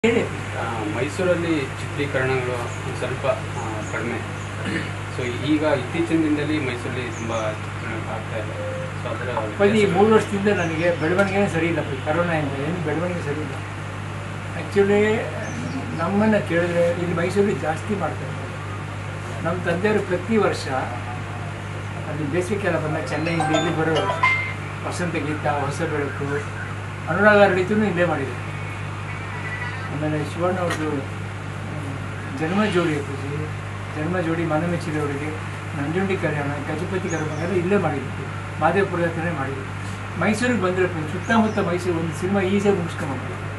ಹೇಳಿ ಆ, ಮೈಸೂರಲ್ಲಿ ಚಿತ್ರೀಕರಣಗಳು ಒಂದ್ ಸ್ವಲ್ಪ ಆ, ಕಡಿಮೆ ಸೊ ಈಗ ಇತ್ತೀಚಿನ ದಿನದಲ್ಲಿ ಮೈಸೂರಲ್ಲಿ ತುಂಬ ಚಿತ್ರೀಕರಣ ಆಗ್ತಾ ಇದೆ ಸೊ ಅದರ ಅಪ್ಪಾಜಿ ಈ ಮೂರು ವರ್ಷದಿಂದ ನನಗೆ ಬೆಳವಣಿಗೆನೇ ಸರಿ ಇಲ್ಲ ಕರೋನಾಯಿಂದ ಏನು ಬೆಳವಣಿಗೆ ಸರಿ ಇಲ್ಲ ಆ್ಯಕ್ಚುಲಿ ನಮ್ಮನ್ನು ಕೇಳಿದ್ರೆ ಇಲ್ಲಿ ಮೈಸೂರಲ್ಲಿ ಜಾಸ್ತಿ ಮಾಡ್ತಾರೆ ನಮ್ಮ ತಂದೆಯವರು ಪ್ರತಿ ವರ್ಷ ಅಲ್ಲಿ ಬೇಸಿಗೆಲ್ಲ ಬಂದಾಗ ಚೆನ್ನೈಯಿಂದ ಇಲ್ಲಿ ಬರೋ ವಸಂತ ಗೀತ ಹೊಸ ಬೆಳಕು ಅನುರಾಗ ಅರಳಿತೂ ಇಲ್ಲೇ ಮಾಡಿದೆ ಆಮೇಲೆ ಶಿವಣ್ಣ ಅವ್ರದ್ದು ಹ್ಮ್, ಜನ್ಮ ಜೋಡಿ ಅಪ್ಪಾಜಿ ಜನ್ಮ ಜೋಡಿ ಮನಮೆಚ್ಚಿದವರಿಗೆ ನಂಜುಂಡಿ ಕಲ್ಯಾಣ ಗಜಪತಿ ಕರ್ಮ ಎಲ್ಲ ಇಲ್ಲೇ ಮಾಡಿದ್ದು ಮಾದೇವಪುರದ ಹತ್ರನೇ ಮಾಡಿದ್ದು ಮೈಸೂರಿಗೆ ಬಂದರೆ ಸುತ್ತಮುತ್ತ ಮೈಸೂರು ಒಂದು ಸಿನಿಮಾ ಈಸಿಯಾಗಿ ಮುಗಿಸ್ಕೊಂಬಂದ್ರು